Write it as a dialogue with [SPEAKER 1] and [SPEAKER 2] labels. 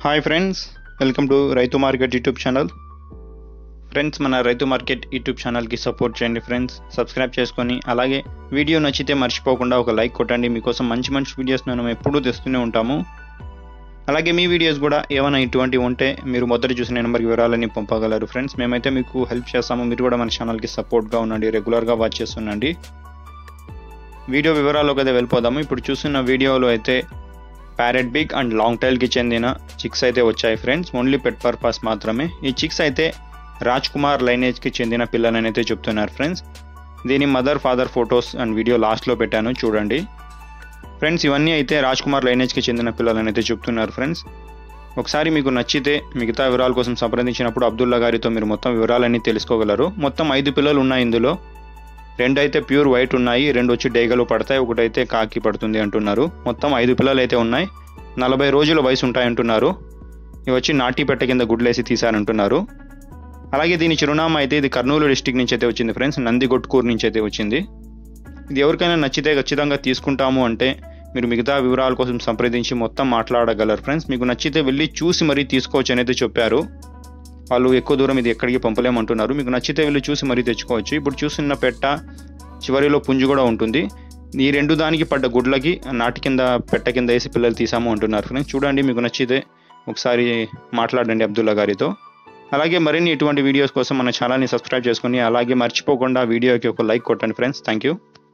[SPEAKER 1] hi friends welcome to Raithu market YouTube channel friends మన Raithu market YouTube ఛానల్కి support చేయండి friends subscribe చేసుకొని అలాగే వీడియో నచ్చితే మర్చిపోకుండా ఒక లైక్ కొట్టండి మీకోసం మంచి మంచి వీడియోస్ మనం ఎప్పుడూ తెస్తూనే ఉంటాము అలాగే మీ వీడియోస్ కూడా ఏమైనా ఇటువంటివి ఉంటే మీరు మొదట చూసిన నెంబర్కి వివరాలని పంపగలరు ఫ్రెండ్స్ మేమైతే మీకు హెల్ప్ చేస్తాము మీరు కూడా మన ఛానల్కి సపోర్ట్గా ఉండండి రెగ్యులర్గా వాచ్ చేస్తుండండి వీడియో వివరాల్లోకి అయితే వెళ్ళిపోదాము ఇప్పుడు చూస్తున్న వీడియోలో అయితే ప్యారెట్ బిగ్ అండ్ లాంగ్ టైల్కి చెందిన చిక్స్ అయితే వచ్చాయి ఫ్రెండ్స్ ఓన్లీ పెట్ పర్పస్ మాత్రమే ఈ చిక్స్ అయితే రాజ్ కుమార్ లైనేజ్కి చెందిన పిల్లలని అయితే చెప్తున్నారు ఫ్రెండ్స్ దీని mother father photos and video లాస్ట్లో పెట్టాను చూడండి ఫ్రెండ్స్ ఇవన్నీ అయితే రాజ్ కుమార్ లైనేజ్కి చెందిన పిల్లలని అయితే చెప్తున్నారు ఫ్రెండ్స్ ఒకసారి మీకు నచ్చితే మిగతా వివరాల కోసం సంప్రదించినప్పుడు అబ్దుల్లా గారితో మీరు మొత్తం వివరాలన్నీ తెలుసుకోగలరు మొత్తం ఐదు పిల్లలు ఉన్నాయి ఇందులో రెండు అయితే ప్యూర్ వైట్ ఉన్నాయి రెండు వచ్చి డేగలు పడతాయి ఒకటైతే కాకి పడుతుంది అంటున్నారు మొత్తం ఐదు పిల్లలు అయితే ఉన్నాయి నలభై రోజుల వయసు ఉంటాయి అంటున్నారు ఇవి వచ్చి నాటి పెట్ట కింద గుడ్లేసి తీశారంటున్నారు అలాగే దీని చిరునామా అయితే ఇది కర్నూలు డిస్టిక్ నుంచి అయితే వచ్చింది ఫ్రెండ్స్ నందిగొట్కూరు నుంచి అయితే వచ్చింది ఇది ఎవరికైనా నచ్చితే ఖచ్చితంగా తీసుకుంటాము అంటే మీరు మిగతా వివరాల కోసం సంప్రదించి మొత్తం మాట్లాడగలరు ఫ్రెండ్స్ మీకు నచ్చితే వెళ్ళి చూసి మరీ తీసుకోవచ్చు అనేది చెప్పారు వాళ్ళు ఎక్కువ దూరం ఇది ఎక్కడికి పంపలేమంటున్నారు మీకు నచ్చితే వెళ్ళి చూసి మరీ తెచ్చుకోవచ్చు ఇప్పుడు చూస్తున్న పెట్ట చివరిలో పుంజు కూడా ఉంటుంది ఈ రెండు దానికి పడ్డ గుడ్లకి నాటి కింద పెట్ట కింద వేసి పిల్లలు తీసాము అంటున్నారు ఫ్రెండ్స్ చూడండి మీకు నచ్చితే ఒకసారి మాట్లాడండి అబ్దుల్లా గారితో అలాగే మరిన్ని ఇటువంటి వీడియోస్ కోసం మన ఛానల్ని సబ్స్క్రైబ్ చేసుకుని అలాగే మర్చిపోకుండా వీడియోకి ఒక లైక్ కొట్టండి ఫ్రెండ్స్ థ్యాంక్ యూ